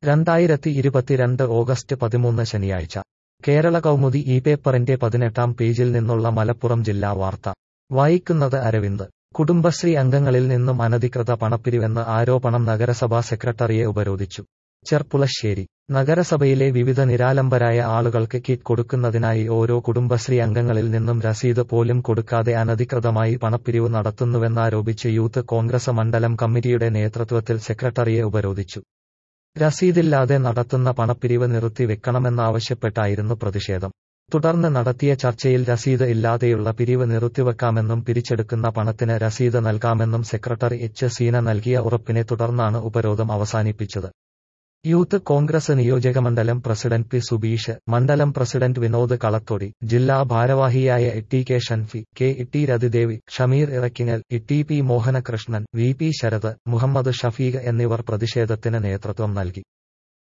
രണ്ടായിരത്തി ഇരുപത്തിരണ്ട് ഓഗസ്റ്റ് പതിമൂന്ന് ശനിയാഴ്ച കേരള കൗമുദി ഈ പേപ്പറിന്റെ പതിനെട്ടാം പേജിൽ നിന്നുള്ള മലപ്പുറം ജില്ലാ വാർത്ത വായിക്കുന്നത് അരവിന്ദ് കുടുംബശ്രീ അംഗങ്ങളിൽ നിന്നും അനധികൃത പണപ്പിരിവെന്ന് ആരോപണം നഗരസഭാ സെക്രട്ടറിയെ ഉപരോധിച്ചു ചെർപ്പുളശ്ശേരി നഗരസഭയിലെ വിവിധ നിരാലംബരായ ആളുകൾക്ക് കിറ്റ് കൊടുക്കുന്നതിനായി ഓരോ കുടുംബശ്രീ അംഗങ്ങളിൽ നിന്നും രസീത് പോലും കൊടുക്കാതെ അനധികൃതമായി പണപ്പിരിവ് നടത്തുന്നുവെന്നാരോപിച്ച് യൂത്ത് കോൺഗ്രസ് മണ്ഡലം കമ്മിറ്റിയുടെ നേതൃത്വത്തിൽ സെക്രട്ടറിയെ ഉപരോധിച്ചു രസീതില്ലാതെ നടത്തുന്ന പണപ്പിരിവ് നിർത്തിവെക്കണമെന്നാവശ്യപ്പെട്ടായിരുന്നു പ്രതിഷേധം തുടർന്ന് നടത്തിയ ചർച്ചയിൽ രസീത് ഇല്ലാതെയുള്ള പിരിവ് നിർത്തിവെക്കാമെന്നും പിരിച്ചെടുക്കുന്ന പണത്തിന് രസീത് നൽകാമെന്നും സെക്രട്ടറി എച്ച് സീന നൽകിയ ഉറപ്പിനെ തുടർന്നാണ് ഉപരോധം അവസാനിപ്പിച്ചത് യൂത്ത് കോൺഗ്രസ് നിയോജകമണ്ഡലം പ്രസിഡന്റ് പി സുബീഷ് മണ്ഡലം പ്രസിഡന്റ് വിനോദ് കളത്തൊടി ജില്ലാ ഭാരവാഹിയായ Itty K Shanfi K Itty Rathidevi Shameer Irakkingal Itty P Mohanakrishnan V P Sarath Muhammad Shafeeq എന്നിവർ പ്രതിഷേധത്തിന് നേതൃത്വം നൽകി